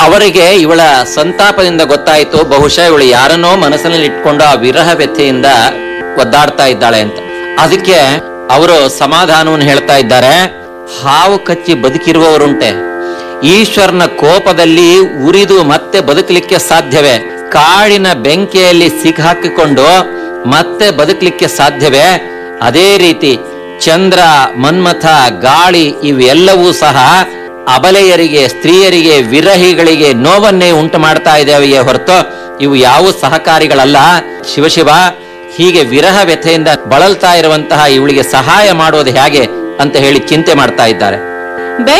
ಅವರಿಗೆ ಇವಳ ಸಂತಾಪದಿಂದ ಗೊತ್ತಾಯಿತು ಬಹುಶಃ ಇವಳು ಯಾರನ್ನೋ ಮನಸ್ಸಿನಲ್ಲಿ ಇಟ್ಕೊಂಡು ಆ ವಿರಹ ವ್ಯಥೆಯಿಂದ ಒದ್ದಾಡ್ತಾ ಇದ್ದಾಳೆ ಅಂತ ಅದಕ್ಕೆ ಅವರು ಸಮಾಧಾನವನ್ನು ಹೇಳ್ತಾ ಇದ್ದಾರೆ ಹಾವು ಕಚ್ಚಿ ಬದುಕಿರುವವರುಂಟೆ ಈಶ್ವರನ ಕೋಪದಲ್ಲಿ ಉರಿದು ಮತ್ತೆ ಬದುಕಲಿಕ್ಕೆ ಸಾಧ್ಯವೇ ಕಾಡಿನ ಬೆಂಕಿಯಲ್ಲಿ ಸಿಕ್ಕಾಕಿಕೊಂಡು ಮತ್ತೆ ಬದುಕಲಿಕ್ಕೆ ಸಾಧ್ಯವೇ ಅದೇ ರೀತಿ ಚಂದ್ರ ಮನ್ಮಥ ಗಾಳಿ ಇವೆಲ್ಲವೂ ಸಹ ಅಬಲೆಯರಿಗೆ ಸ್ತ್ರೀಯರಿಗೆ ವಿರಹಿಗಳಿಗೆ ನೋವನ್ನೇ ಉಂಟು ಮಾಡ್ತಾ ಇದ್ದಾವೆಯೇ ಹೊರತು ಇವು ಯಾವ ಸಹಕಾರಿಗಳಲ್ಲ ಶಿವಶಿವ ಹೀಗೆ ವಿರಹ ವ್ಯಥೆಯಿಂದ ಬಳಲ್ತಾ ಇರುವಂತಹ ಇವಳಿಗೆ ಸಹಾಯ ಮಾಡೋದು ಹೇಗೆ ಅಂತ ಹೇಳಿ ಚಿಂತೆ ಮಾಡ್ತಾ ಇದ್ದಾರೆ